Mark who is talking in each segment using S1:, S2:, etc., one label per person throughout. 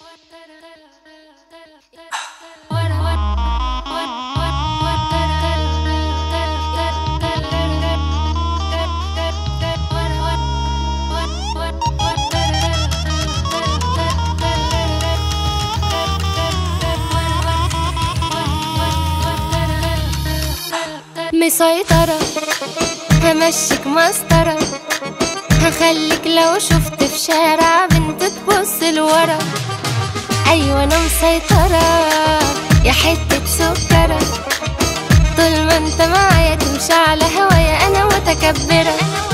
S1: مسيطرة همشيك مسطرة هخليك لو شفت في شارع بنت تبص لورا أيوة أنا مسيطرة يا حتة سكرة طول ما انت معايا تمشي على هوايا أنا متكبرة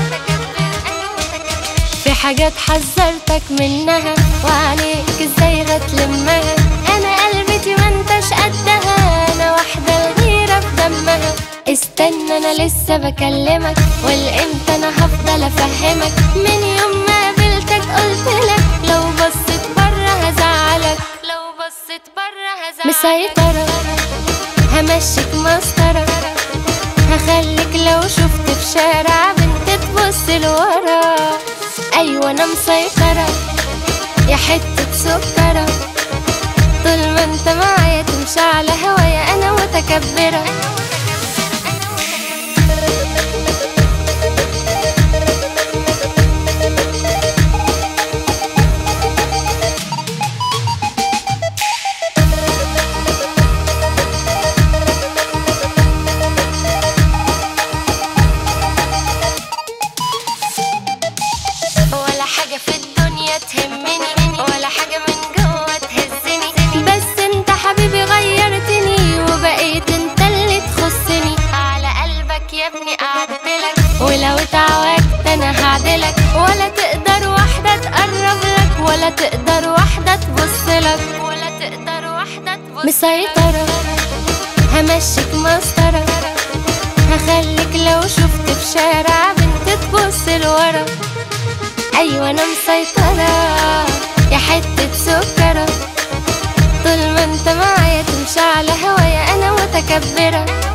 S1: في حاجات حذرتك منها وعليك ازاي هتلمها انا قلبتي ما انتش قدها انا واحدة الغيرة في دمها استنى انا لسه بكلمك والامتى انا هفضل افهمك من يوم ما قابلتك قلتلك لو بصيت بره هزعلك لو بصيت بره هزعلك مسيطرة همشيك مسطرة هخليك لو شفت في شارع بنت تبص لورا ايوه انا مسيطرة يا حتة سكرة طول ما انت معايا تمشي على هوايا انا متكبرة ولا حاجة في الدنيا تهمني ولا حاجة من جوه تهزني بس انت حبيبي غيرتني وبقيت انت اللي تخصني على قلبك يا ابني قعدتلك ولو اتعودت انا هعدلك ولا تقدر واحدة تقرب لك ولا تقدر واحدة تبص لك ولا تقدر واحدة تبص مسيطرة همشيك مسطرة هخليك لو شفت في شارع بنت تبص لورا ايوه انا مسيطرة يا حتة سكرة طول ما انت معايا تمشي على هوايا انا متكبرة